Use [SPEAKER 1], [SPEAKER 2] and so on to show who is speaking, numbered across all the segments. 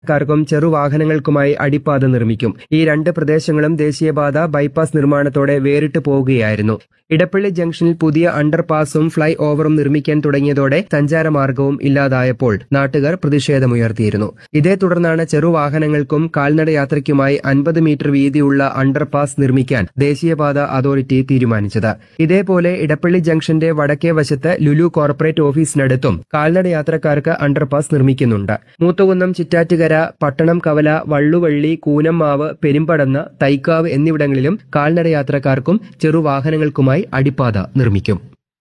[SPEAKER 1] ക്കാർക്കും ചെറുവാഹനങ്ങൾക്കുമായി അടിപ്പാത നിർമ്മിക്കും ഈ രണ്ട് പ്രദേശങ്ങളും ദേശീയപാത ബൈപ്പാസ് നിർമ്മാണത്തോടെ വേറിട്ട് പോകുകയായിരുന്നു ഇടപ്പള്ളി ജംഗ്ഷനിൽ പുതിയ അണ്ടർപാസും ഫ്ലൈ ഓവറും നിർമ്മിക്കാൻ തുടങ്ങിയതോടെ സഞ്ചാരമാർഗവും ഇല്ലാതായപ്പോൾ നാട്ടുകാർ പ്രതിഷേധമുയർത്തിയിരുന്നു ഇതേ തുടർന്നാണ് ചെറുവാഹനങ്ങൾക്കും കാൽനടയാത്രയ്ക്കുമായി അൻപത് മീറ്റർ വീതിയുള്ള അണ്ടർപാസ് നിർമ്മിക്കാൻ ദേശീയപാത അതോറിറ്റി തീരുമാനിച്ചത് ഇതേപോലെ ഇടപ്പള്ളി ജംഗ്ഷന്റെ വടക്കേ വശത്ത് ലുലു കോർപ്പറേറ്റ് ഓഫീസിനടുത്തും കാൽനടയാത്രക്കാർക്ക് അണ്ടർപാസ് നിർമ്മിക്കുന്നുണ്ട് മൂത്തുകുന്നം ചിറ്റാറ്റുകര പട്ടണം കവല വള്ളുവള്ളി കൂനമ്മാവ് പെരുമ്പടന്ന് തൈക്കാവ് എന്നിവിടങ്ങളിലും കാൽനടയാത്രക്കാർക്കും ചെറുവാഹനങ്ങൾക്കുമായി അടിപ്പാത നിർമ്മിക്കും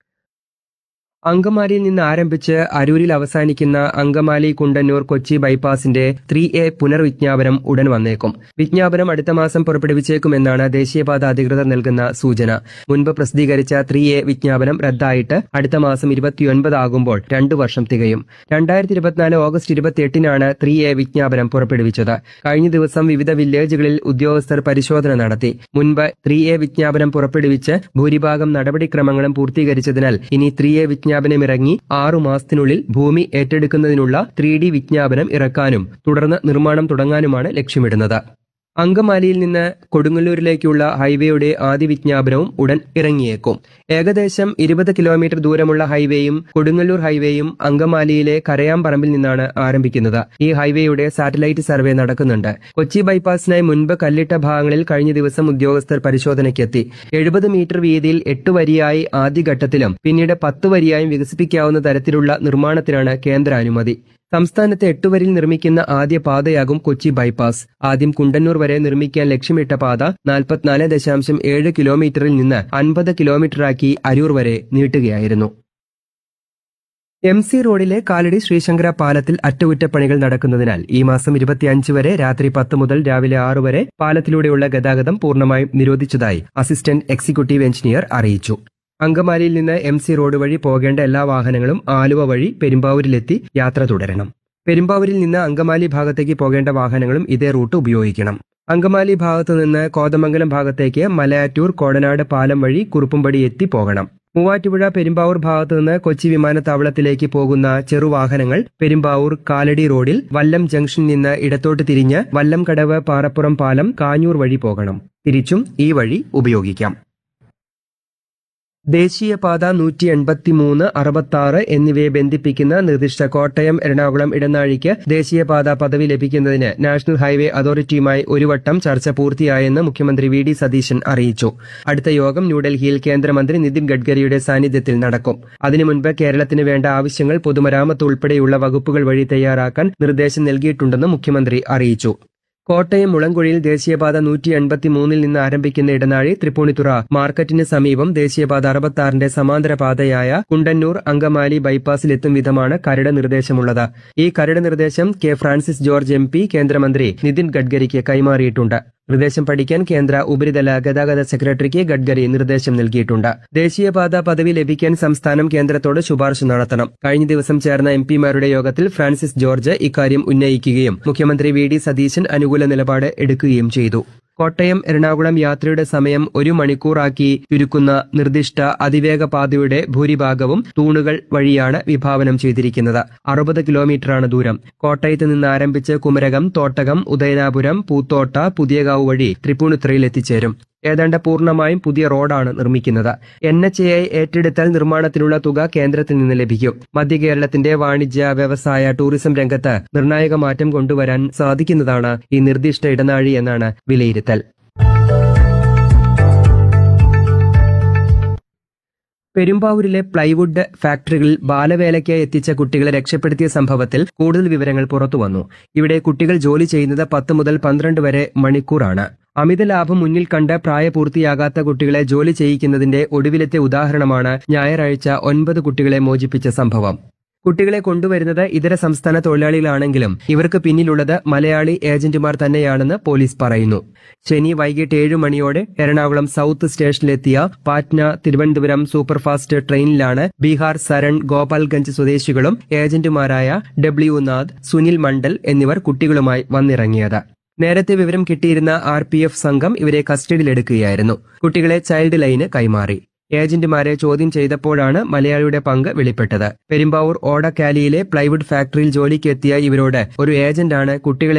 [SPEAKER 1] അങ്കമാലിയിൽ നിന്ന് ആരംഭിച്ച് അരൂരിൽ അവസാനിക്കുന്ന അങ്കമാലി കുണ്ടന്നൂർ കൊച്ചി ബൈപ്പാസിന്റെ ത്രീ എ പുനർവിജ്ഞാപനം ഉടൻ വന്നേക്കും വിജ്ഞാപനം അടുത്ത മാസം പുറപ്പെടുവിച്ചേക്കുമെന്നാണ് ദേശീയപാത അധികൃതർ നൽകുന്ന സൂചന മുൻപ് പ്രസിദ്ധീകരിച്ച ത്രീ എ വിജ്ഞാപനം റദ്ദായിട്ട് അടുത്ത മാസം ഇരുപത്തിയൊൻപത് ആകുമ്പോൾ രണ്ടു വർഷം തികയും രണ്ടായിരത്തി ഇരുപത്തിനാല് ഓഗസ്റ്റ് ഇരുപത്തിയെട്ടിനാണ് ത്രീ എ വിജ്ഞാപനം പുറപ്പെടുവിച്ചത് കഴിഞ്ഞ ദിവസം വിവിധ വില്ലേജുകളിൽ ഉദ്യോഗസ്ഥർ പരിശോധന നടത്തി മുൻപ് ത്രീ എ വിജ്ഞാപനം പുറപ്പെടുവിച്ച് ഭൂരിഭാഗം നടപടിക്രമങ്ങളും പൂർത്തീകരിച്ചതിനാൽ ഇനി ത്രീ എ വിജ്ഞാപനമിറങ്ങി ആറു മാസത്തിനുള്ളിൽ ഭൂമി ഏറ്റെടുക്കുന്നതിനുള്ള ത്രീ ഡി വിജ്ഞാപനം ഇറക്കാനും തുടർന്ന് നിർമ്മാണം തുടങ്ങാനുമാണ് ലക്ഷ്യമിടുന്നത് അങ്കമാലിയിൽ നിന്ന് കൊടുങ്ങല്ലൂരിലേക്കുള്ള ഹൈവേയുടെ ആദ്യ വിജ്ഞാപനവും ഉടൻ ഇറങ്ങിയേക്കും ഏകദേശം ഇരുപത് കിലോമീറ്റർ ദൂരമുള്ള ഹൈവേയും കൊടുങ്ങല്ലൂർ ഹൈവേയും അങ്കമാലിയിലെ കരയാമ്പറമ്പിൽ നിന്നാണ് ആരംഭിക്കുന്നത് ഈ ഹൈവേയുടെ സാറ്റലൈറ്റ് സർവേ നടക്കുന്നുണ്ട് കൊച്ചി ബൈപ്പാസിനായി മുൻപ് കല്ലിട്ട ഭാഗങ്ങളിൽ കഴിഞ്ഞ ദിവസം ഉദ്യോഗസ്ഥർ പരിശോധനയ്ക്കെത്തി എഴുപത് മീറ്റർ വീതിയിൽ എട്ട് വരിയായി ആദ്യഘട്ടത്തിലും പിന്നീട് പത്ത് വരിയായും വികസിപ്പിക്കാവുന്ന തരത്തിലുള്ള നിർമ്മാണത്തിനാണ് കേന്ദ്ര അനുമതി സംസ്ഥാനത്ത് എട്ടുവരിൽ നിർമ്മിക്കുന്ന ആദ്യ പാതയാകും കൊച്ചി ബൈപ്പാസ് ആദ്യം കുണ്ടന്നൂർ വരെ നിർമ്മിക്കാൻ ലക്ഷ്യമിട്ട പാത നാൽപ്പത്തിനാല് ദശാംശം ഏഴ് കിലോമീറ്ററിൽ നിന്ന് അൻപത് കിലോമീറ്ററാക്കി അരൂർ വരെ നീട്ടുകയായിരുന്നു എം സി റോഡിലെ കാലടി ശ്രീശങ്കര പാലത്തിൽ അറ്റകുറ്റപ്പണികൾ നടക്കുന്നതിനാൽ ഈ മാസം ഇരുപത്തിയഞ്ച് വരെ രാത്രി പത്ത് മുതൽ രാവിലെ ആറ് വരെ പാലത്തിലൂടെയുള്ള ഗതാഗതം പൂർണ്ണമായും നിരോധിച്ചതായി അസിസ്റ്റന്റ് എക്സിക്യൂട്ടീവ് എഞ്ചിനീയർ അറിയിച്ചു അങ്കമാലിയിൽ നിന്ന് എം സി റോഡ് വഴി പോകേണ്ട എല്ലാ വാഹനങ്ങളും ആലുവ വഴി പെരുമ്പാവൂരിലെത്തി യാത്ര തുടരണം പെരുമ്പാവൂരിൽ നിന്ന് അങ്കമാലി ഭാഗത്തേക്ക് പോകേണ്ട വാഹനങ്ങളും ഇതേ റൂട്ട് ഉപയോഗിക്കണം അങ്കമാലി ഭാഗത്തു നിന്ന് കോതമംഗലം ഭാഗത്തേക്ക് മലയാറ്റൂർ കോടനാട് പാലം വഴി കുറുപ്പുംപടി എത്തി പോകണം മൂവാറ്റുപുഴ പെരുമ്പാവൂർ ഭാഗത്തു നിന്ന് കൊച്ചി വിമാനത്താവളത്തിലേക്ക് പോകുന്ന ചെറുവാഹനങ്ങൾ പെരുമ്പാവൂർ കാലടി റോഡിൽ വല്ലം ജംഗ്ഷനിൽ നിന്ന് ഇടത്തോട്ട് തിരിഞ്ഞ് വല്ലംകടവ് പാറപ്പുറം പാലം കാഞ്ഞൂർ വഴി പോകണം തിരിച്ചും ഈ വഴി ഉപയോഗിക്കാം ദേശീയപാത നൂറ്റി എൺപത്തിമൂന്ന് അറുപത്തി എന്നിവയെ ബന്ധിപ്പിക്കുന്ന നിർദ്ദിഷ്ട കോട്ടയം എറണാകുളം ഇടനാഴിക്ക് ദേശീയപാത പദവി ലഭിക്കുന്നതിന് നാഷണൽ ഹൈവേ അതോറിറ്റിയുമായി ഒരു വട്ടം ചർച്ച പൂർത്തിയായെന്ന് മുഖ്യമന്ത്രി വി ഡി സതീശൻ അറിയിച്ചു അടുത്ത യോഗം ന്യൂഡൽഹിയിൽ കേന്ദ്രമന്ത്രി നിതിൻ ഗഡ്കരിയുടെ സാന്നിധ്യത്തിൽ നടക്കും അതിനു മുൻപ് കേരളത്തിന് വേണ്ട ആവശ്യങ്ങൾ പൊതുമരാമത്ത് ഉൾപ്പെടെയുള്ള വകുപ്പുകൾ വഴി തയ്യാറാക്കാൻ നിർദ്ദേശം നൽകിയിട്ടുണ്ടെന്ന് മുഖ്യമന്ത്രി അറിയിച്ചു കോട്ടയം മുളങ്കുഴിയിൽ ദേശീയപാത നൂറ്റി എൺപത്തി മൂന്നിൽ നിന്ന് ആരംഭിക്കുന്ന ഇടനാഴി തൃപ്പൂണിത്തുറ മാർക്കറ്റിന് സമീപം ദേശീയപാത അറുപത്താറിന്റെ സമാന്തര പാതയായ കുണ്ടന്നൂർ അങ്കമാലി ബൈപ്പാസിലെത്തും വിധമാണ് കരട് നിർദ്ദേശമുള്ളത് ഈ കരട് നിർദ്ദേശം K Francis George M P കേന്ദ്രമന്ത്രി നിതിൻ ഗഡ്കരിക്ക് കൈമാറിയിട്ടുണ്ട് നിർദ്ദേശം പഠിക്കാൻ കേന്ദ്ര ഉപരിതല ഗതാഗത സെക്രട്ടറിക്ക് ഗഡ്കരി നിർദ്ദേശം നൽകിയിട്ടുണ്ട് ദേശീയപാത പദവി ലഭിക്കാൻ സംസ്ഥാനം കേന്ദ്രത്തോട് ശുപാർശ നടത്തണം കഴിഞ്ഞ ദിവസം ചേർന്ന എം പിമാരുടെ യോഗത്തിൽ ഫ്രാൻസിസ് ജോർജ് ഇക്കാര്യം ഉന്നയിക്കുകയും മുഖ്യമന്ത്രി വി ഡി സതീശൻ അനുകൂല നിലപാട് എടുക്കുകയും ചെയ്തു കോട്ടയം എറണാകുളം യാത്രയുടെ സമയം ഒരു മണിക്കൂറാക്കി ചുരുക്കുന്ന നിർദ്ദിഷ്ട അതിവേഗ പാതയുടെ ഭൂരിഭാഗവും തൂണുകൾ വഴിയാണ് വിഭാവനം ചെയ്തിരിക്കുന്നത് അറുപത് കിലോമീറ്ററാണ് ദൂരം കോട്ടയത്ത് നിന്ന് ആരംഭിച്ച് കുമരകം തോട്ടകം ഉദയനാപുരം പൂത്തോട്ട പുതിയകാവ് വഴി തൃപ്പൂണിത്തുറയിൽ എത്തിച്ചേരും ഏതാണ്ട് പൂർണ്ണമായും പുതിയ റോഡാണ് നിർമ്മിക്കുന്നത് എൻ എച്ച് എ ഏറ്റെടുത്താൽ നിർമ്മാണത്തിനുള്ള തുക കേന്ദ്രത്തിൽ നിന്ന് ലഭിക്കും മധ്യ കേരളത്തിന്റെ വാണിജ്യ വ്യവസായ ടൂറിസം രംഗത്ത് നിർണായക മാറ്റം കൊണ്ടുവരാൻ സാധിക്കുന്നതാണ് ഈ നിർദ്ദിഷ്ട ഇടനാഴി എന്നാണ് വിലയിരുത്തൽ പെരുമ്പാവൂരിലെ പ്ലൈവുഡ് ഫാക്ടറികളിൽ ബാലവേലയ്ക്ക് എത്തിച്ച കുട്ടികളെ രക്ഷപ്പെടുത്തിയ സംഭവത്തിൽ കൂടുതൽ വിവരങ്ങൾ പുറത്തുവന്നു ഇവിടെ കുട്ടികൾ ജോലി ചെയ്യുന്നത് പത്ത് മുതൽ പന്ത്രണ്ട് വരെ മണിക്കൂറാണ് അമിത ലാഭം മുന്നിൽ കണ്ട് പ്രായപൂർത്തിയാകാത്ത കുട്ടികളെ ജോലി ചെയ്യിക്കുന്നതിന്റെ ഒടുവിലത്തെ ഉദാഹരണമാണ് ഞായറാഴ്ച ഒൻപത് കുട്ടികളെ മോചിപ്പിച്ച സംഭവം കുട്ടികളെ കൊണ്ടുവരുന്നത് ഇതര സംസ്ഥാന തൊഴിലാളികളാണെങ്കിലും ഇവർക്ക് പിന്നിലുള്ളത് മലയാളി ഏജന്റുമാർ തന്നെയാണെന്ന് പോലീസ് പറയുന്നു ശനി വൈകിട്ട് ഏഴു മണിയോടെ എറണാകുളം സൗത്ത് സ്റ്റേഷനിലെത്തിയ പാറ്റ്ന തിരുവനന്തപുരം സൂപ്പർഫാസ്റ്റ് ട്രെയിനിലാണ് ബീഹാർ സരൺ ഗോപാൽഗഞ്ച് സ്വദേശികളും ഏജന്റുമാരായ ഡബ്ല്യു നാഥ് സുനിൽ മണ്ഡൽ എന്നിവർ കുട്ടികളുമായി വന്നിറങ്ങിയത് നേരത്തെ വിവരം കിട്ടിയിരുന്ന ആർ പി എഫ് സംഘം ഇവരെ കസ്റ്റഡിയിലെടുക്കുകയായിരുന്നു കുട്ടികളെ ചൈൽഡ് ലൈന് കൈമാറി ഏജന്റുമാരെ ചോദ്യം ചെയ്തപ്പോഴാണ് മലയാളിയുടെ പങ്ക് വെളിപ്പെട്ടത് പെരുമ്പാവൂർ ഓടക്കാലിയിലെ പ്ലൈവുഡ് ഫാക്ടറിയിൽ ജോലിക്കെത്തിയ ഇവരോട് ഒരു ഏജന്റാണ് കുട്ടികളെ